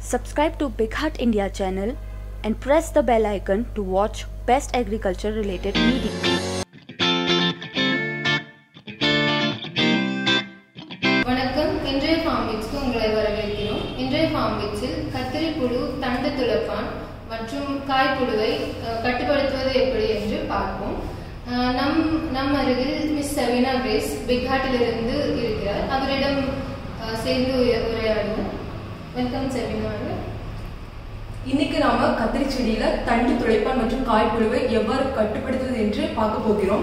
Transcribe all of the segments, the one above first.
Subscribe to Big Heart India channel and press the bell icon to watch best agriculture related media. வணக்கம் இன்றைய form விட்ஸ்க்கு உங்களை வரவேற்கிறோம் இன்றைய form விட்ஸில் கத்திரி புழு தண்டு துளப்பான் மற்றும் காய்ப்புழுவை அஹ், கட்டுப்படுத்துவது எப்படி என்று பார்ப்போம் அஹ், நம் நம் அருகில் மிஸ் சவீனா கிரேஸ் பிக்ஹாட்டிலிருந்து இருக்கிறார் அவரிடம் அஹ், சேர்ந்து உரை- உரையாடுவோம் வெல்கம் சவீனா அவர்கள் இன்னைக்கு நாம கத்திரி செடியில தண்டு துளைப்பான் மற்றும் காய்ப்புழுவை எவ்வாறு கட்டுப்படுத்துவது என்று பார்க்க போகிறோம்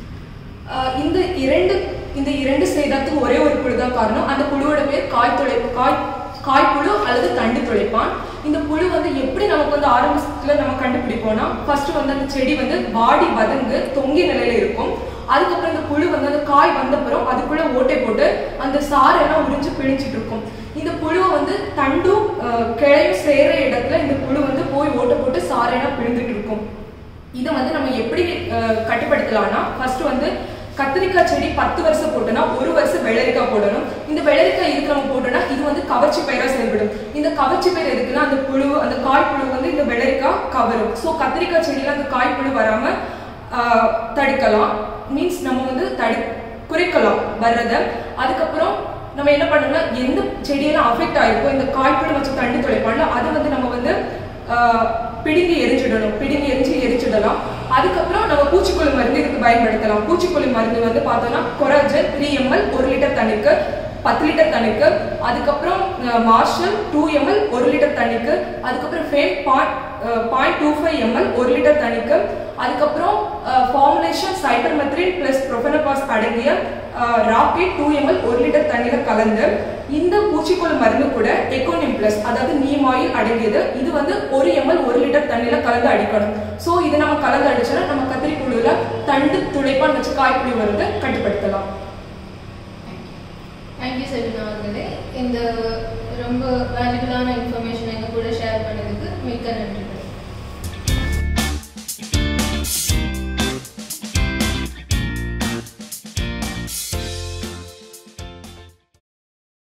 ஆஹ் இந்த இரண்டு இந்த இரண்டு சேதத்துக்கு ஒரே ஒரு புழு தான் காரணம் அந்த புழுவோட பேர் காய் துளை காய் காய்ப்புழு அல்லது தண்டு துளைப்பான் இந்த புழு வந்து எப்படி நமக்கு வந்து ஆரம்பத்துல நம்ம கண்டுபிடிப்போம்னா ஃபர்ஸ்ட் வந்து அந்த செடி வந்து வாடி வதங்கு தொங்கிய நிலையில இருக்கும் அதுக்கப்புறம் இந்த புழு வந்து அந்த காய் வந்தப்புறம் அதுக்குள்ள ஓட்டை போட்டு அந்த சாரெல்லாம் உறிஞ்சு பிழிஞ்சிட்டு இருக்கும் இந்த புழுவை வந்து தண்டும் ஆஹ், கிளையும் சேர இடத்துல இந்த புழு வந்து போய் ஓட்டை போட்டு சாரெல்லாம் பிழிந்துட்டு இருக்கும் இதை வந்து நம்ம எப்படி அஹ், கட்டுப்படுத்தலாம்னா ஃபர்ஸ்ட் வந்து கத்திரிக்காய் செடி பத்து வருஷம் போட்டோம்னா ஒரு வருஷம் வெள்ளரிக்காய் போடணும் இந்த வெள்ளரிக்காய் இதுக்கு நம்ம போட்டோம்னா இது வந்து கவர்ச்சி பயிரா செயல்படும் இந்த கவர்ச்சி பயிர் எதுக்குன்னா அந்த புழு அந்த காய் புழு வந்து இந்த வெள்ளரிக்காய் கவரும் ஸோ கத்திரிக்காய் செடியில அந்த காய் புழு வராம ஆஹ், தடுக்கலாம் மீன்ஸ் நம்ம வந்து தடு குறைக்கலாம் வர்றதை அதுக்கப்புறம் நம்ம என்ன பண்ணணும்னா எந்த செடியெல்லாம் அஃபெக்ட் ஆயிருக்கோ இந்த காய்ப்புழு வச்சு தண்ணி துளைப்பான்ல அதை வந்து நம்ம வந்து ஆஹ், பிடுங்கி எரிஞ்சிடணும் பிடுங்கி எரிஞ்சு எரிச்சிடலாம் அதுக்கப்புறம் நம்ம பூச்சிக்கொல்லி மருந்து இதுக்கு பயன்படுத்தலாம் பூச்சிக்கொல்லி மருந்து வந்து பார்த்தோம்னா கொராஜன் த்ரீ எம்எல் ஒரு லிட்டர் தண்ணிக்கு பத்து லிட்டர் தண்ணிக்கு அதுக்கப்புறம் மார்ஷல் டூ எம்எல் ஒரு லிட்டர் தண்ணிக்கு அதுக்கப்புறம் Fame point point two five ml ஒரு லிட்டர் தண்ணிக்கு அதுக்கப்புறம் ஃபார்முலேஷன் சைபர்மெத்ரின் பிளஸ் ப்ரொஃபனபாஸ் அடங்கிய ராக்கெட் டூ எம்எல் ஒரு லிட்டர் தண்ணியில கலந்து இந்த பூச்சிக்கொல்லி மருந்து கூட எக்கோனிம் பிளஸ் அதாவது நீம் ஆயில் அடங்கியது இது வந்து ஒரு எம்எல் ஒரு லிட்டர் தண்ணியில கலந்து அடிக்கணும் ஸோ இது நம்ம கலந்து அடிச்சோன்னா நம்ம கத்திரி புழுல தண்டு துளைப்பான் வச்சு காய்ப்புளி வருது கட்டுப்படுத்தலாம் தேங்க்யூ சவீனா அவர்களே இந்த ரொம்ப வேல்யூபிளான இன்ஃபர்மேஷன் எங்க கூட ஷேர் பண்ணதுக்கு மிக்க நன்றி